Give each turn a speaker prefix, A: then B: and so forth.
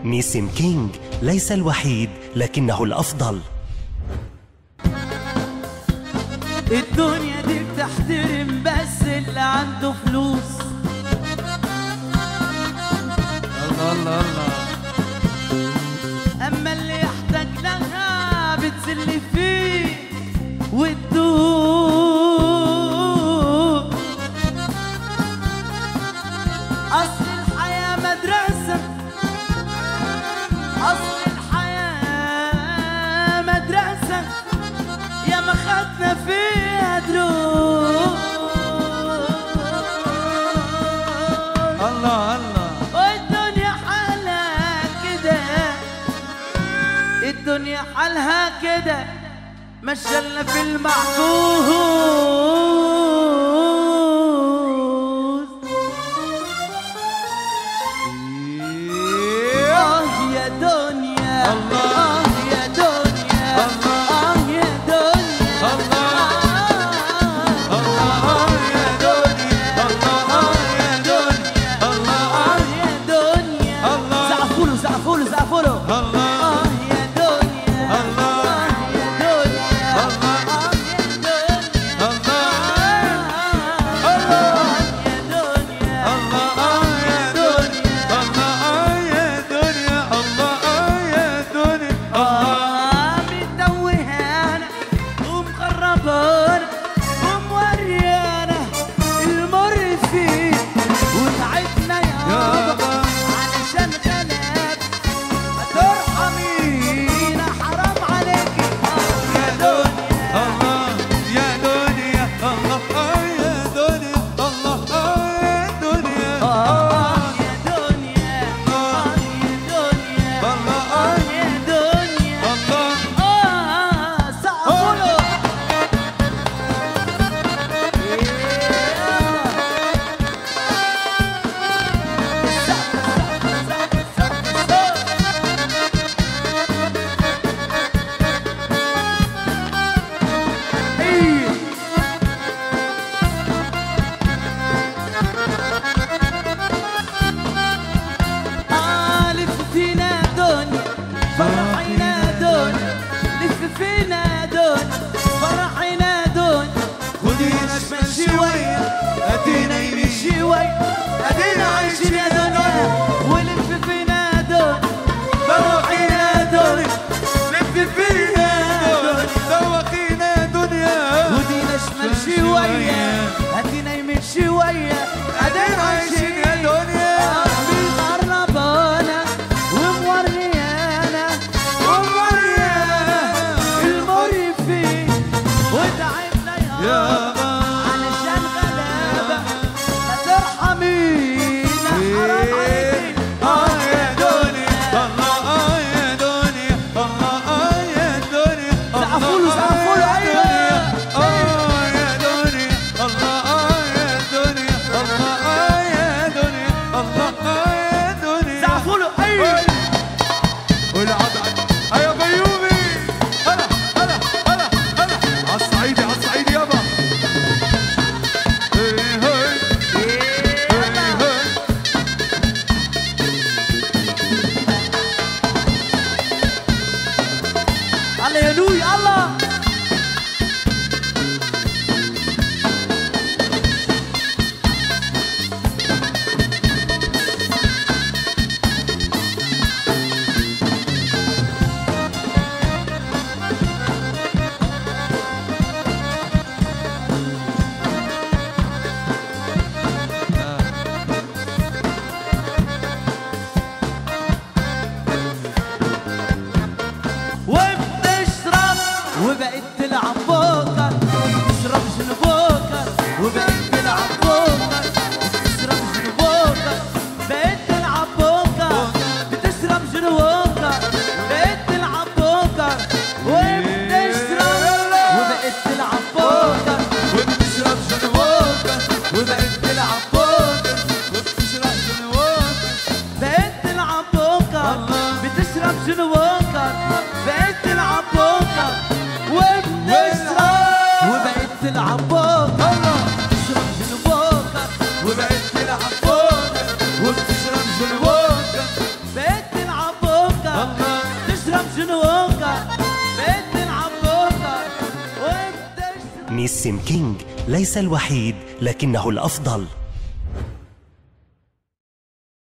A: نيسم كينج ليس الوحيد لكنه الأفضل
B: الدنيا دي بتحترم بس اللي عنده فلوس
C: الله الله الله
B: اما اللي يحتاج لها بتسلي فيه وتدوب اصل الحياة مدرسة اصل الحياة مدرسة يا ما خدنا فيها دروس
C: الله الله
B: والدنيا حالها كده الدنيا حالها كده مشلنا في المعكوس آه يا دنيا
C: الله.
B: آه يا دنيا
C: الله.
B: آه يا دنيا
C: الله.
B: آه.
C: الله يا دنيا الله يا دنيا الله
B: آه يا دنيا
C: الله.
B: زعفوله زعفوله زعفوله
C: الله
B: آه يا دنيا
C: الله.
B: آه يا دنيا
C: الله.
B: آه يا دنيا
C: الله
B: آه يا دنيا
C: الله يا دنيا الله يا دنيا الله يا دنيا
B: آه متوهانا ومخربانا وموريانا المر فيه وتعبنا يابا علشان غلاب ما ترحمينا حرام عليكي آه يا دنيا
C: الله يا دنيا الله يا دنيا الله يا دنيا
B: آه يا دنيا آه يا دنيا
C: الله
B: آه يا دنيا
C: الله
B: آه سقفوا آه لف فينا دنيا فرحينا دنيا لف فينا دنيا فرحينا دنيا
C: خدينا شمال شوية ادينا يمين
B: شوي ادينا عايشين يا دنيا ولف فينا دنيا فرحينا دنيا لف فينا دنيا
C: ذوقينا دنيا
B: ودينا شمال شوية ادينا يمين شوية ادينا عايشين
C: يا دنيا
B: مغربانا وموريانا وموريانا المر فيه وتعبنا يا
C: يابا
B: علشان غلابة ما ترحمينا حرام عليكي
C: آه يا دنيا الله يا دنيا الله يا دنيا
B: زعفوا له، زعفوا له، أيوة.
C: آه يا دنيا الله يا دنيا الله يا دنيا الله يا دنيا
B: زعفوا له ايوه
C: والعضعض يا بيومي هلا هلا هلا هلا عالصعيدي عالصعيدي يابا هي هي هي هي
B: الله يا نوي الله وبتشرب وبقيت تلعب بوكر تشرب شنو بوكر وبقيت تلعب بوكر بتشرب شنو بوكر بقيت تلعب بوكر بتشرب شنو بوكر بقيت تلعب بوكر وبتشرب وبقيت تلعب بوكر
C: وبتشرب شنو ووكر
B: وبقيت تلعب بوكر
C: وبتشرب شنو ووكر
B: بقيت تلعب بوكر
C: الله.
B: بتشرب شنو بوكر بقيت تلعب بوكر وبتشرب وبقيت تلعب بوكر بتشرب شنو بوكر
C: وبقيت تلعب بوكر وبتشرب شنو ووكر
B: بقيت تلعب بتلعب دوكر وبتشرب
A: نيسم كينج ليس الوحيد لكنه الأفضل